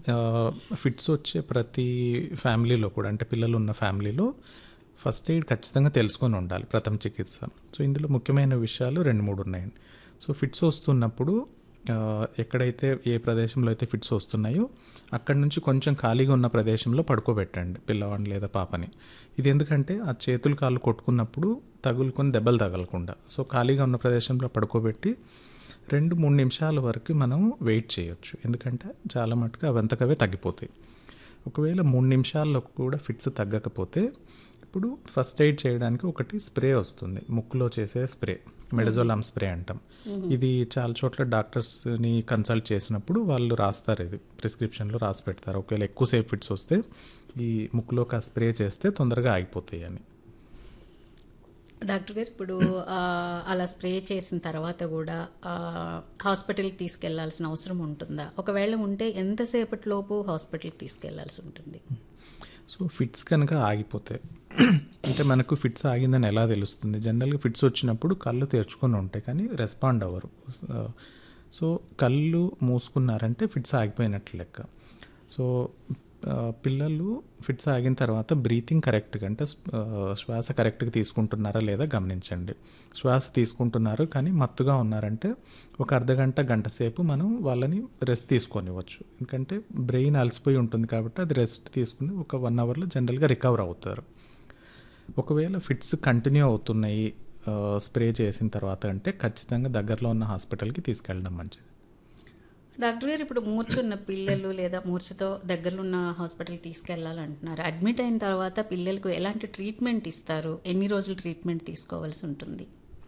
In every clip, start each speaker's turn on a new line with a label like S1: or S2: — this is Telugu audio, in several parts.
S1: ఫిట్స్ వచ్చే ప్రతి ఫ్యామిలీలో కూడా అంటే పిల్లలు ఉన్న ఫ్యామిలీలో ఫస్ట్ ఎయిడ్ ఖచ్చితంగా తెలుసుకొని ఉండాలి ప్రథమ చికిత్స సో ఇందులో ముఖ్యమైన విషయాలు రెండు మూడు ఉన్నాయండి సో ఫిట్స్ వస్తున్నప్పుడు ఆ, ఎక్కడైతే ఏ ప్రదేశంలో అయితే ఫిట్స్ వస్తున్నాయో అక్కడి నుంచి కొంచెం ఖాళీగా ఉన్న ప్రదేశంలో పడుకోబెట్టండి పిల్లవాడిని లేదా పాపని ఇది ఎందుకంటే ఆ చేతులు కాళ్ళు కొట్టుకున్నప్పుడు తగులుకొని దెబ్బలు తగలకుండా సో ఖాళీగా ఉన్న ప్రదేశంలో పడుకోబెట్టి రెండు మూడు నిమిషాల వరకు మనం వెయిట్ చేయొచ్చు ఎందుకంటే చాలా మటుకు అవంతకవే తగ్గిపోతాయి ఒకవేళ మూడు నిమిషాల్లో కూడా ఫిట్స్ తగ్గకపోతే ఇప్పుడు ఫస్ట్ ఎయిడ్ చేయడానికి ఒకటి స్ప్రే వస్తుంది ముక్కులో చేసే స్ప్రే మెడజోలామ్ స్ప్రే అంటాం ఇది చాలా చోట్ల డాక్టర్స్ని కన్సల్ట్ చేసినప్పుడు వాళ్ళు రాస్తారు ఇది ప్రిస్క్రిప్షన్లో రాసి పెడతారు ఒకవేళ ఎక్కువసేపు ఫిట్స్ వస్తే ఈ ముక్కులోకి ఆ స్ప్రే చేస్తే తొందరగా ఆగిపోతాయి అని
S2: డాక్టర్ గారు ఇప్పుడు ఆ, అలా స్ప్రే చేసిన తర్వాత కూడా ఆ, హాస్పిటల్కి తీసుకెళ్లాల్సిన అవసరం ఉంటుందా ఒకవేళ ఉంటే ఎంతసేపటిలోపు హాస్పిటల్కి తీసుకెళ్లాల్సి ఉంటుంది
S1: సో ఫిట్స్ కనుక ఆగిపోతే అంటే మనకు ఫిట్స్ ఆగిందని ఎలా తెలుస్తుంది జనరల్గా ఫిట్స్ వచ్చినప్పుడు కళ్ళు తెరుచుకొని ఉంటాయి కానీ రెస్పాండ్ అవ్వరు సో కళ్ళు మూసుకున్నారంటే ఫిట్స్ ఆగిపోయినట్లు లెక్క సో ఆ, పిల్లలు ఫిట్స్ ఆగిన తర్వాత బ్రీతింగ్ కరెక్ట్గా అంటే ఆ, శ్వాస కరెక్ట్గా తీసుకుంటున్నారా లేదా గమనించండి శ్వాస తీసుకుంటున్నారు కానీ మత్తుగా ఉన్నారంటే ఒక అర్ధ గంట గంట సేపు మనం వాళ్ళని రెస్ట్ తీసుకొనివ్వచ్చు ఎందుకంటే బ్రెయిన్ అలసిపోయి ఉంటుంది కాబట్టి అది రెస్ట్ తీసుకుని ఒక వన్ అవర్లో జనరల్గా రికవర్ అవుతారు ఒకవేళ ఫిట్స్ కంటిన్యూ అవుతున్నాయి ఆ, స్ప్రే చేసిన తర్వాత అంటే ఖచ్చితంగా దగ్గరలో ఉన్న హాస్పిటల్కి తీసుకెళ్ళడం మంచిది
S2: డాక్టర్ గారు ఇప్పుడు మూర్చున్న పిల్లలు లేదా మూర్ఛతో దగ్గరలో ఉన్న హాస్పిటల్కి తీసుకెళ్లాలంటున్నారు అడ్మిట్ అయిన తర్వాత పిల్లలకు ఎలాంటి ట్రీట్మెంట్ ఇస్తారు ఎన్ని రోజులు ట్రీట్మెంట్ తీసుకోవాల్సి ఉంటుంది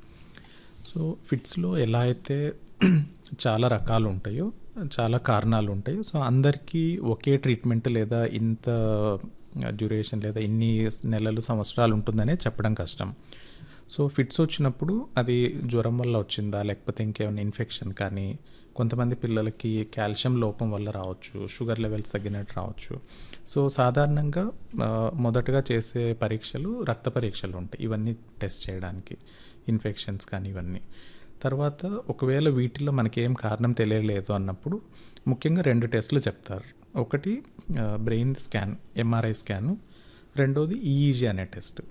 S1: సో ఫిట్స్లో ఎలా అయితే చాలా రకాలు ఉంటాయో చాలా కారణాలు ఉంటాయి సో అందరికీ ఒకే ట్రీట్మెంట్ లేదా ఇంత డ్యూరేషన్ లేదా ఇన్ని నెలలు సంవత్సరాలు ఉంటుందనే చెప్పడం కష్టం సో ఫిట్స్ వచ్చినప్పుడు అది జ్వరం వల్ల వచ్చిందా లేకపోతే ఇంకేమైనా ఇన్ఫెక్షన్ కానీ కొంతమంది పిల్లలకి కాల్షియం లోపం వల్ల రావచ్చు షుగర్ లెవెల్స్ తగ్గినట్టు రావచ్చు సో సాధారణంగా ఆ, మొదటగా చేసే పరీక్షలు రక్త పరీక్షలు ఉంటాయి ఇవన్నీ టెస్ట్ చేయడానికి ఇన్ఫెక్షన్స్ కానీ ఇవన్నీ తర్వాత ఒకవేళ వీటిలో మనకి ఏం కారణం తెలియలేదు అన్నప్పుడు ముఖ్యంగా రెండు టెస్టులు చెప్తారు ఒకటి బ్రెయిన్ స్కాన్ ఎంఆర్ఐ స్కాను రెండోది ఈఈజీ అనే టెస్ట్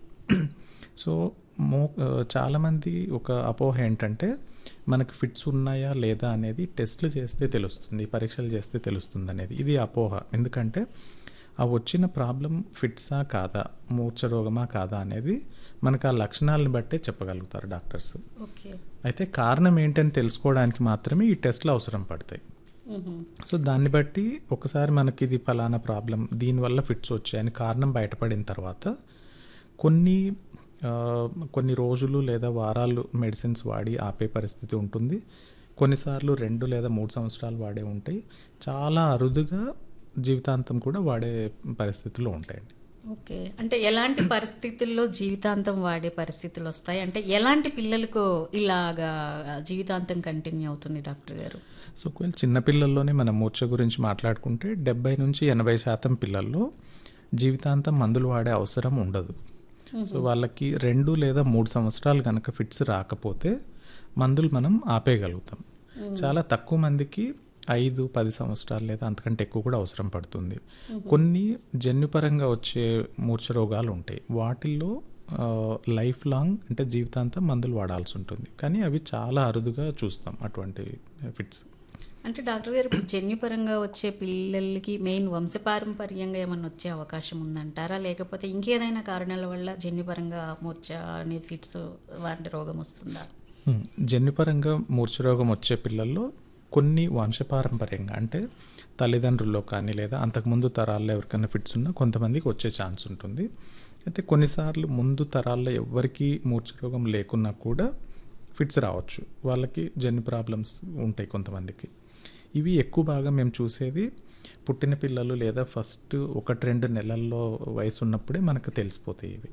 S1: సో మో ఆ, చాలామంది ఒక అపోహ ఏంటంటే మనకు ఫిట్స్ ఉన్నాయా లేదా అనేది టెస్ట్లు చేస్తే తెలుస్తుంది పరీక్షలు చేస్తే తెలుస్తుంది అనేది ఇది అపోహ ఎందుకంటే ఆ వచ్చిన ప్రాబ్లం ఫిట్సా కాదా మూర్ఛ రోగమా కాదా అనేది మనకు ఆ లక్షణాలను బట్టే చెప్పగలుగుతారు డాక్టర్స్
S2: ఓకే
S1: అయితే కారణం ఏంటని తెలుసుకోవడానికి మాత్రమే ఈ టెస్ట్లు అవసరం పడతాయి సో దాన్ని బట్టి ఒకసారి మనకి ఇది ఫలానా ప్రాబ్లం దీనివల్ల ఫిట్స్ వచ్చాయని కారణం బయటపడిన తర్వాత కొన్ని ఆ, కొన్ని రోజులు లేదా వారాలు మెడిసిన్స్ వాడి ఆపే పరిస్థితి ఉంటుంది కొన్నిసార్లు రెండు లేదా మూడు సంవత్సరాలు వాడే ఉంటాయి చాలా అరుదుగా జీవితాంతం కూడా వాడే పరిస్థితులు ఉంటాయండి
S2: ఓకే అంటే ఎలాంటి పరిస్థితుల్లో జీవితాంతం వాడే పరిస్థితులు వస్తాయి అంటే ఎలాంటి పిల్లలకు ఇలాగా జీవితాంతం కంటిన్యూ అవుతుంది డాక్టర్ గారు
S1: సో ఒకవేళ చిన్నపిల్లల్లోనే మనం మూర్ఛ గురించి మాట్లాడుకుంటే డెబ్బై నుంచి ఎనభై శాతం పిల్లల్లో జీవితాంతం మందులు వాడే అవసరం ఉండదు సో వాళ్ళకి రెండు లేదా మూడు సంవత్సరాలు కనుక ఫిట్స్ రాకపోతే మందులు మనం ఆపేయగలుగుతాం చాలా తక్కువ మందికి ఐదు పది సంవత్సరాలు లేదా అంతకంటే ఎక్కువ కూడా అవసరం పడుతుంది కొన్ని జన్యుపరంగా వచ్చే మూర్ఛ రోగాలు ఉంటాయి వాటిల్లో ఆ, లైఫ్ లాంగ్ అంటే జీవితాంతం మందులు వాడాల్సి ఉంటుంది కానీ అవి చాలా అరుదుగా చూస్తాం అటువంటి ఫిట్స్
S2: అంటే డాక్టర్ గారు ఇప్పుడు జన్యుపరంగా వచ్చే పిల్లలకి మెయిన్ వంశపారంపర్యంగా ఏమన్నా వచ్చే అవకాశం ఉందంటారా లేకపోతే ఇంకేదైనా కారణాల వల్ల జన్యుపరంగా మూర్ఛ అనే ఫిట్స్ వంటి రోగం వస్తుందా
S1: హ్మ్. జన్యుపరంగా మూర్ఛ రోగం వచ్చే పిల్లల్లో కొన్ని వంశపారంపర్యంగా అంటే తల్లిదండ్రుల్లో కానీ లేదా అంతకుముందు తరాల్లో ఎవరికైనా ఫిట్స్ ఉన్నా కొంతమందికి వచ్చే ఛాన్స్ ఉంటుంది అయితే కొన్నిసార్లు ముందు తరాల్లో ఎవరికి మూర్ఛ రోగం లేకున్నా కూడా ఫిట్స్ రావచ్చు వాళ్ళకి జన్యు ప్రాబ్లమ్స్ ఉంటాయి కొంతమందికి ఇవి ఎక్కువ బాగా మేము చూసేది పుట్టిన పిల్లలు లేదా ఫస్ట్ ఒకటి రెండు నెలల్లో వయసు ఉన్నప్పుడే మనకు తెలిసిపోతాయి ఇవి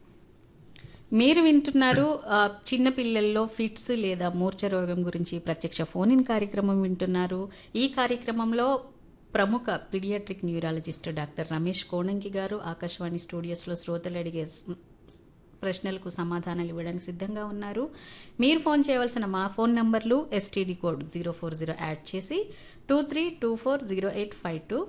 S2: మీరు వింటున్నారు ఆ, చిన్న పిల్లల్లో ఫిట్స్ లేదా మూర్ఛ రోగం గురించి ప్రత్యక్ష ఫోన్ ఇన్ కార్యక్రమం వింటున్నారు ఈ కార్యక్రమంలో ప్రముఖ pediatric neurologist doctor Ramesh Konanki గారు ఆకాశవాణి స్టూడియోస్లో శ్రోతలు అడిగే స్- ప్రశ్నలకు సమాధానాలు ఇవ్వడానికి సిద్ధంగా ఉన్నారు మీరు ఫోన్ చేయవలసిన మా ఫోన్ నంబర్లు STD code zero four zero add చేసి two three two four zero eight five two